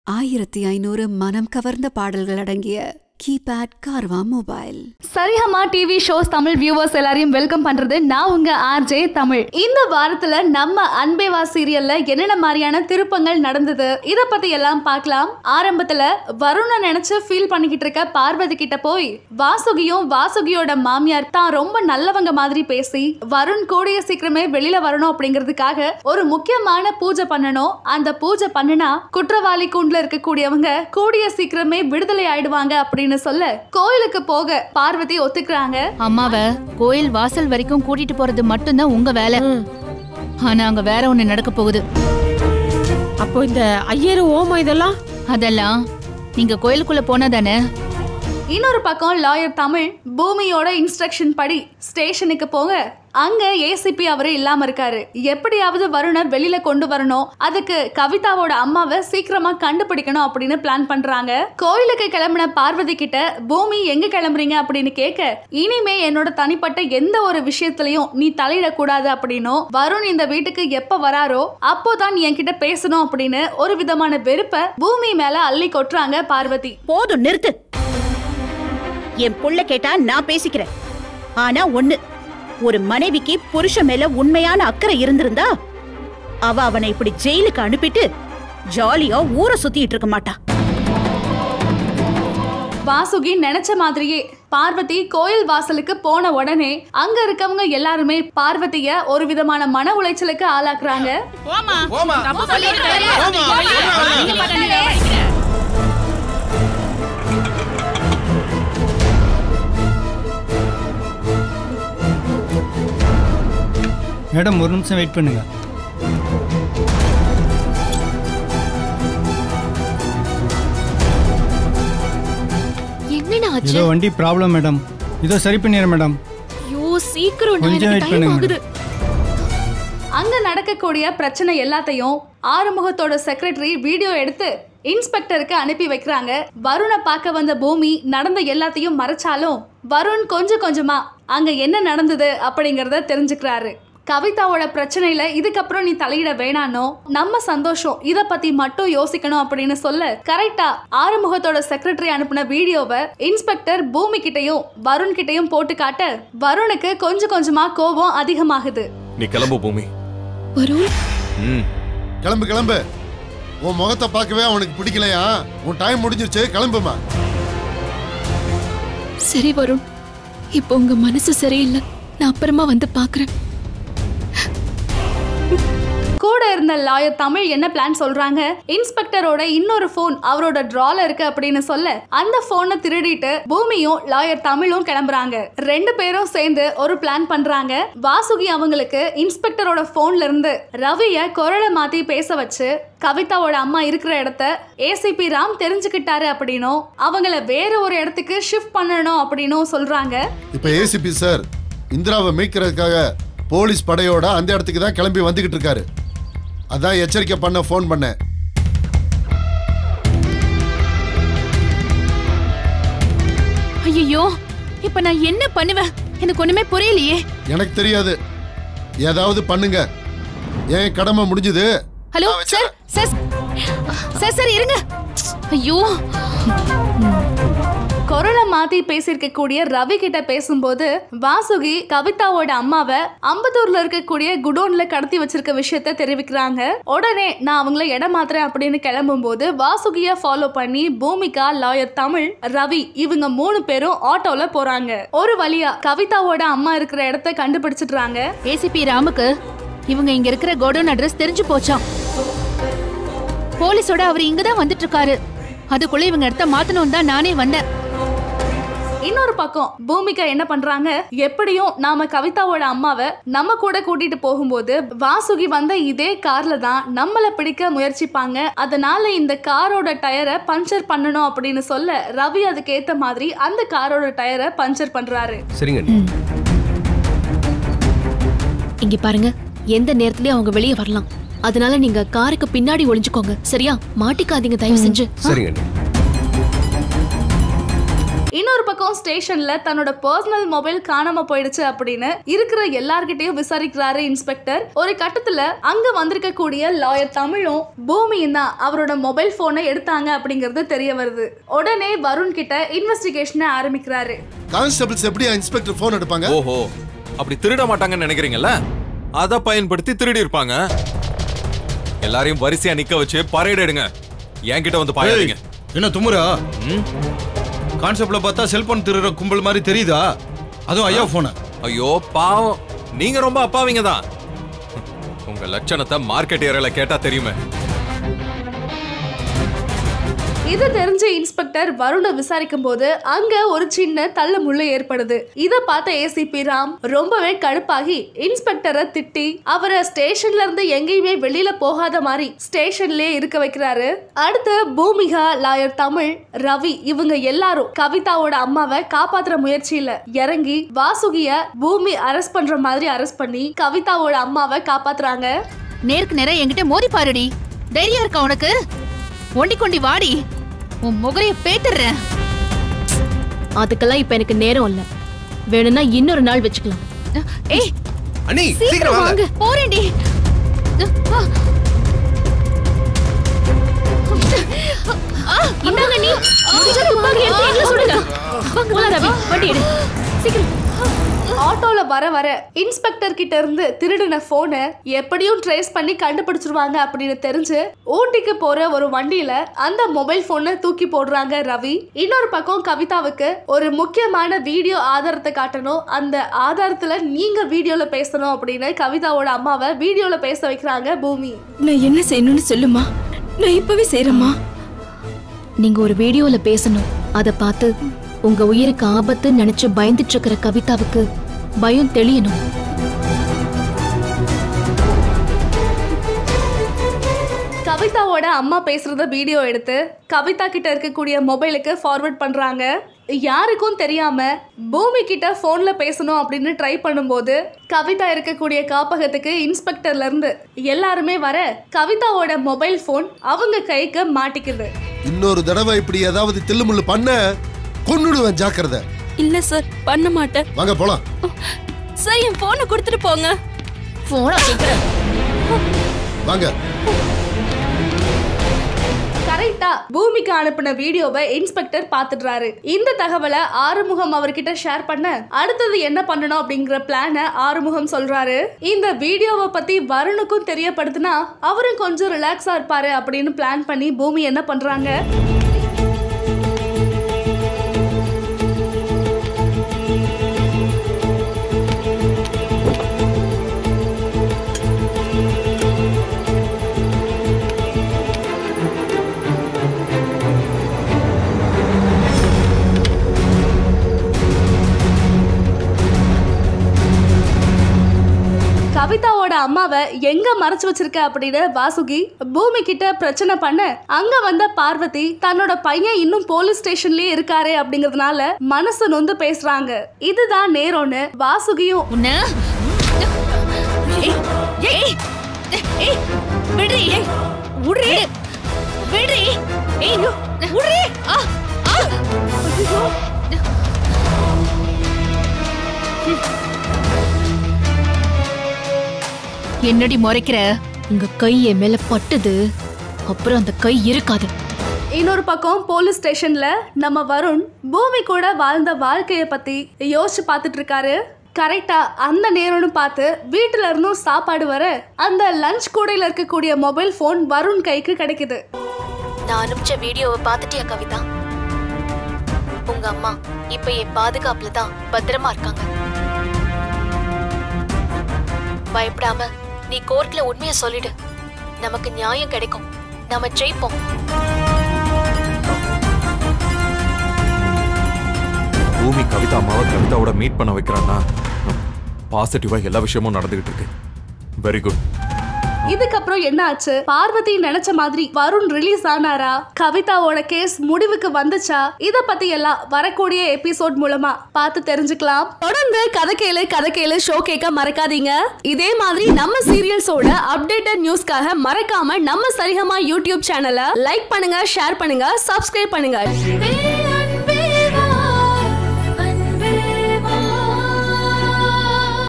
ஆயிரத்தி ஐநூறு மனம் கவர்ந்த பாடல்கள் அடங்கிய keypad Carvaan mobile Saregama TV shows Tamil viewers எல்லாரையும் வெல்கம் பண்றது நான் உங்க ஆர்ஜே தமிழ் இந்த வாரத்துல நம்ம அன்பேவா சீரியல்ல என்னென்ன மாதிரியான திருப்பங்கள் நடந்தது இத பத்தி எல்லாம் பார்க்கலாம் ஆரம்பத்துல வருண நினைச்சு ஃபீல் பண்ணிக்கிட்டு இருக்க பார்வதி கிட்ட போய் வாசுகியும் வாசுகியோட மாமியார் தான் ரொம்ப நல்லவங்க மாதிரி பேசி வருண் கூடிய சீக்கிரமே வெளியில வரணும் அப்படிங்கிறதுக்காக ஒரு முக்கியமான பூஜை பண்ணணும் அந்த பூஜை பண்ணுனா குற்றவாளி கூண்டுல இருக்கக்கூடியவங்க கூடிய சீக்கிரமே விடுதலை ஆயிடுவாங்க அப்படின்னு சொல்ல கோயிலுக்கு போக பார்வதி ஒத்துக்கிறாங்க அம்மாவ கோயில் வாசல் வரைக்கும் கூட்டிட்டு போறது மட்டும்தான் உங்க வேலை ஆனா அங்க வேற ஒண்ணு நடக்க போகுது அப்போ இந்த ஐயரு ஓமம் இதெல்லாம் அதெல்லாம் நீங்க கோயிலுக்குள்ள போனா தானே இன்னொரு பக்கம் லாயர் தமிழ் பூமியோட இன்ஸ்ட்ரக்ஷன் படி ஸ்டேஷனுக்கு போக அங்க ஏசிபி அவரே இல்லாம இருக்காரு எப்படியாவது வருண வெளியில கொண்டு வரணும் அதுக்கு கவிதாவோட அம்மாவை சீக்கிரமா கண்டுபிடிக்கணும் அப்படின்னு பிளான் பண்றாங்க கோயிலுக்கு கிளம்பின பார்வதி கிட்ட பூமி எங்க கிளம்புறீங்க அப்படின்னு கேட்க இனிமே என்னோட தனிப்பட்ட எந்த ஒரு விஷயத்திலையும் நீ தலையிடக்கூடாது அப்படின்னும் வருண் இந்த வீட்டுக்கு எப்ப வராரோ அப்போதான் நீ என்கிட்ட பேசணும் அப்படின்னு ஒரு விதமான வெறுப்பை பூமி மேல அள்ளி கொட்டுறாங்க பார்வதி போதும் நிறுத்து என் புள்ள கேட்டா நான் பேசிக்கிறேன் ஆனா ஒண்ணு ஒரு மனைவிக்கு புருஷன் மேல உண்மையான அக்கறை இருந்திருந்தா அவ அவனை இப்படி ஜெயிலுக்கு அனுப்பிட்டு ஜாலியா ஊரை சுத்திட்டு இருக்க மாட்டா வாசுகி நினைச்ச மாதிரியே பார்வதி கோயில் வாசலுக்கு போன உடனே அங்க இருக்கவங்க எல்லாருமே பார்வதிய ஒரு விதமான மன உளைச்சலுக்கு ஆளாக்குறாங்க மேடம் ஒரு நிமிஷம் வெயிட் பண்ணுங்க என்னடா ஆச்சு ஏதோ வண்டி ப்ராப்ளம் மேடம் இதோ சரி பண்ணிடுறேன் மேடம் ஐயோ சீக்கிரம் நான் கொஞ்சம் எனக்கு wait டைம் பண்ணுங்க. ஆகுது அங்க நடக்கக்கூடிய பிரச்சனை எல்லாத்தையும் ஆறுமுகத்தோட செக்ரட்டரி வீடியோ எடுத்து இன்ஸ்பெக்டருக்கு அனுப்பி வைக்கிறாங்க வருணை பார்க்க வந்த பூமி நடந்த எல்லாத்தையும் மறைச்சாலும் வருண் கொஞ்சம் கொஞ்சமா அங்க என்ன நடந்தது அப்படிங்கறத தெரிஞ்சுக்கிறாரு கவிதாவோட பிரச்சனையில இதுக்கப்புறம் நீ தலையிட வேணானோ நம்ம சந்தோஷம் இத பத்தி மட்டும் யோசிக்கணும் அப்படின்னு சொல்ல கரெக்டா ஆறுமுகத்தோட செக்ரட்டரி அனுப்பின வீடியோவை இன்ஸ்பெக்டர் பூமி கிட்டயும் வருண் கிட்டயும் போட்டு காட்ட வருணுக்கு கொஞ்சம் கொஞ்சமா கோபம் அதிகமாகுது நீ கிளம்பு பூமி வருண் ம் கிளம்பு கிளம்பு உன் முகத்தை பார்க்கவே அவனுக்கு பிடிக்கலையா உன் டைம் முடிஞ்சிருச்சு கிளம்புமா சரி வருண் இப்போ உங்க மனசு சரியில்லை நான் அப்புறமா வந்து பாக்குறேன் கூட இருந்த லாயர் தமிழ் என்ன பிளான் சொல்றாங்க இன்ஸ்பெக்டரோட இன்னொரு போன் அவரோட டிரால இருக்கு அப்படின்னு சொல்ல அந்த போனை திருடிட்டு பூமியும் லாயர் தமிழும் கிளம்புறாங்க ரெண்டு பேரும் சேர்ந்து ஒரு பிளான் பண்றாங்க வாசுகி அவங்களுக்கு இன்ஸ்பெக்டரோட போன்ல இருந்து ரவிய குரலை மாத்தி பேச வச்சு கவிதாவோட அம்மா இருக்கிற இடத்த ஏசிபி ராம் தெரிஞ்சுக்கிட்டாரு அப்படின்னும் அவங்கள வேற ஒரு இடத்துக்கு ஷிஃப்ட் பண்ணணும் அப்படின்னும் சொல்றாங்க இப்ப ஏசிபி சார் இந்திராவை மீட்கிறதுக்காக போலீஸ் படையோட அந்த இடத்துக்கு தான் கிளம்பி வந்துகிட்டு இருக்காரு அதான் எச்சரிக்கை பண்ண ஃபோன் பண்ணேன் ஐயோ இப்ப நான் என்ன பண்ணுவேன் எனக்கு ஒண்ணுமே புரியலையே எனக்கு தெரியாது ஏதாவது பண்ணுங்க என் கடமை முடிஞ்சது hello sir sir sir sir இருங்க ஐயோ குரலை மாத்தி பேசியிருக்கக்கூடிய ரவி கிட்ட பேசும்போது வாசுகி கவிதாவோட அம்மாவை அம்பத்தூர்ல இருக்கக்கூடிய குடோன்ல கடத்தி வச்சிருக்க விஷயத்த தெரிவிக்கிறாங்க உடனே நான் அவங்கள இடம் மாத்துறேன் அப்படின்னு கிளம்பும்போது வாசுகிய ஃபாலோ பண்ணி பூமிகா லாயர் தமிழ் ரவி இவங்க மூணு பேரும் ஆட்டோல போறாங்க ஒரு வழியா கவிதாவோட அம்மா இருக்கிற இடத்த கண்டுபிடிச்சிடுறாங்க ஏசிபி ராமுக்கு இவங்க இங்க இருக்கிற கோடவுன் அட்ரஸ் தெரிஞ்சு போச்சாம் போலீஸோட அவர் இங்க தான் வந்துட்டு இருக்காரு அதுக்குள்ள இவங்க இடத்த மாத்தணும் தான் நானே வந்தேன் இன்னொரு பக்கம் பூமிகா என்ன பண்றாங்க எப்படியும் நாம கவிதாவோட அம்மாவை நம்ம கூட கூட்டிட்டு போகும்போது வாசுகி வந்த இதே கார்ல தான் நம்மள பிடிக்க முயற்சிப்பாங்க அதனால இந்த காரோட டயரை பஞ்சர் பண்ணணும் அப்படின்னு சொல்ல ரவி அதுக்கு ஏத்த மாதிரி அந்த காரோட டயரை பஞ்சர் பண்றாரு சரிங்க இங்க பாருங்க எந்த நேரத்துலயும் அவங்க வெளியே வரலாம் அதனால நீங்க காருக்கு பின்னாடி ஒளிஞ்சுக்கோங்க சரியா மாட்டிக்காதீங்க தயவு செஞ்சு சரிங்க இன்னொரு பக்கம் ஸ்டேஷன்ல தன்னோட பர்சனல் மொபைல் காணாம போயிடுச்சு அப்படின்னு இருக்கிற எல்லார்கிட்டயும் விசாரிக்கிறாரு இன்ஸ்பெக்டர் ஒரு கட்டத்துல அங்க வந்திருக்க கூடிய லாயர் தமிழும் பூமியும் தான் அவரோட மொபைல் போனை எடுத்தாங்க அப்படிங்கறது தெரிய வருது உடனே வருண் கிட்ட இன்வெஸ்டிகேஷனை ஆரம்பிக்கிறாரு கான்ஸ்டபிள்ஸ் எப்படி இன்ஸ்பெக்டர் போன் எடுப்பாங்க ஓஹோ அப்படி திருட மாட்டாங்கன்னு நினைக்கிறீங்கல்ல அத பயன்படுத்தி திருடி இருப்பாங்க எல்லாரையும் வரிசையா நிக்க வச்சு பரேட் எடுங்க என்கிட்ட வந்து பாயாதீங்க என்ன துமுறா ம்? கான்செப்ட்ல பார்த்தா செல்போன் திருடுற கும்பல் மாதிரி தெரியுதா அதுவும் ஐயா போன ஐயோ பாவம் நீங்க ரொம்ப அப்பாவிங்க தான் உங்க லட்சணத்தை மார்க்கெட் ஏரியால கேட்டா தெரியுமே இது தெரிஞ்ச இன்ஸ்பெக்டர் வருணை விசாரிக்கும் போது அங்க ஒரு சின்ன தள்ள முள்ளு ஏற்படுது இத பார்த்த ஏசிபி ராம் ரொம்பவே கடுப்பாகி இன்ஸ்பெக்டரை திட்டி அவரை ஸ்டேஷன்ல இருந்து எங்கேயுமே வெளியில போகாத மாதிரி ஸ்டேஷன்லயே இருக்க வைக்கிறாரு அடுத்து பூமிகா லாயர் தமிழ் ரவி இவங்க எல்லாரும் கவிதாவோட அம்மாவை காப்பாத்துற முயற்சியில இறங்கி வாசுகிய பூமி அரெஸ்ட் பண்ற மாதிரி அரெஸ்ட் பண்ணி கவிதாவோட அம்மாவை காப்பாத்துறாங்க நேருக்கு நேரா என்கிட்ட மோதி பாருடி தைரியம் இருக்கா உனக்கு ஒண்டி கொண்டி வாடி உன் முகரைய பேத்துறேன் அதுக்கெல்லாம் இப்ப எனக்கு நேரம் இல்ல வேணும்னா இன்னொரு நாள் வச்சுக்கலாம் ஏய் அண்ணி சீக்கிரம் வாங்க போறேன்டி இந்தாங்க நீ முடிஞ்சா துப்பாக்கி எடுத்து எங்களை சுடுங்க போலாம் ரவி வண்டி எடு சீக்கிரம் ஆட்டோல வர வர இன்ஸ்பெக்டர் கிட்ட இருந்து திருடின போனை எப்படியும் ட்ரேஸ் பண்ணி கண்டுபிடிச்சிருவாங்க அப்படின்னு தெரிஞ்சு ஊட்டிக்கு போற ஒரு வண்டியில அந்த மொபைல் போனை தூக்கி போடுறாங்க ரவி இன்னொரு பக்கம் கவிதாவுக்கு ஒரு முக்கியமான வீடியோ ஆதாரத்தை காட்டணும் அந்த ஆதாரத்துல நீங்க வீடியோல பேசணும் அப்படின்னு கவிதாவோட அம்மாவை வீடியோல பேச வைக்கிறாங்க பூமி நான் என்ன செய்யணும்னு சொல்லுமா நான் இப்பவே செய்யறேம்மா நீங்க ஒரு வீடியோல பேசணும் அத பார்த்து உங்க உயிருக்கு ஆபத்து நினைச்சு பயந்துட்டு இருக்கிற கவிதாவுக்கு பயம் தெளியணும் கவிதாவோட அம்மா பேசுறத வீடியோ எடுத்து கவிதா கிட்ட இருக்கக்கூடிய மொபைலுக்கு ஃபார்வர்ட் பண்றாங்க யாருக்கும் தெரியாம பூமி கிட்ட போன்ல பேசணும் அப்படின்னு ட்ரை பண்ணும்போது கவிதா இருக்கக்கூடிய காப்பகத்துக்கு இன்ஸ்பெக்டர்ல இருந்து எல்லாருமே வர கவிதாவோட மொபைல் போன் அவங்க கைக்கு மாட்டிக்குது இன்னொரு தடவை இப்படி ஏதாவது தில்லுமுள்ளு பண்ண கொன்னுடுவேன் ஜாக்கிரதை இல்ல சார் பண்ண மாட்டேன் வாங்க போலாம் சார் என் போனை கொடுத்துட்டு போங்க போனா கேக்குறேன் வாங்க கரெக்டா பூமிக்கு அனுப்பின வீடியோவை இன்ஸ்பெக்டர் பாத்துடுறாரு இந்த தகவலை ஆறுமுகம் அவர்கிட்ட ஷேர் பண்ண அடுத்தது என்ன பண்ணணும் அப்படிங்கிற பிளான ஆறுமுகம் சொல்றாரு இந்த வீடியோவை பத்தி வருணுக்கும் தெரியப்படுத்தினா அவரும் கொஞ்சம் ரிலாக்ஸா இருப்பாரு அப்படின்னு பிளான் பண்ணி பூமி என்ன பண்றாங்க கவிதாவோட அம்மாவை எங்க மறைச்சு வச்சிருக்க அப்படின்னு வாசுகி பூமி கிட்ட பிரச்சனை பண்ண அங்க வந்த பார்வதி தன்னோட பையன் இன்னும் போலீஸ் ஸ்டேஷன்லயே இருக்காரே அப்படிங்கறதுனால மனசு நொந்து பேசுறாங்க இதுதான் நேரம்னு வாசுகியும் உன்ன ஏய், ஏய், ஏய், விடுறி விடுறி விடுறி ஏய் விடுறி ஆ ஆ ஐயோ என்னடி முறைக்கிற உங்க கை என் மேல பட்டுது அப்புறம் அந்த கை இருக்காது இன்னொரு பக்கம் போலீஸ் ஸ்டேஷன்ல நம்ம வருண் பூமி கூட வாழ்ந்த வாழ்க்கைய பத்தி யோசிச்சு பார்த்துட்டு இருக்காரு கரெக்டா அந்த நேரம்னு பார்த்து வீட்டுல இருந்தும் சாப்பாடு வர அந்த லஞ்ச் கூடையில இருக்கக்கூடிய மொபைல் போன் வருண் கைக்கு கிடைக்குது நான் அனுப்பிச்ச வீடியோவை பார்த்துட்டியா கவிதா உங்க அம்மா இப்ப என் பாதுகாப்புல தான் பத்திரமா இருக்காங்க பயப்படாம நீ கோர்ட்ல உண்மையை சொல்லிடு நமக்கு நியாயம் கிடைக்கும் நாம ஜெயிப்போம் பூமி கவிதா அம்மாவை கவிதாவோட மீட் பண்ண வைக்கிறான்னா பாசிட்டிவா எல்லா விஷயமும் நடந்துகிட்டு இருக்கு வெரி குட் இதுக்கப்புறம் என்ன ஆச்சு பார்வதி நினைச்ச மாதிரி வருண் ரிலீஸ் ஆனாரா கவிதாவோட கேஸ் முடிவுக்கு வந்துச்சா இத பத்தி எல்லாம் வரக்கூடிய எபிசோட் மூலமா பார்த்து தெரிஞ்சுக்கலாம் தொடர்ந்து கதை கேளு கதை கேளு ஷோ கேட்க மறக்காதீங்க இதே மாதிரி நம்ம சீரியல்ஸோட அப்டேட்டட் நியூஸ்க்காக மறக்காம நம்ம சரிகமா யூடியூப் சேனலை லைக் பண்ணுங்க ஷேர் பண்ணுங்க சப்ஸ்கிரைப் பண்ணுங்க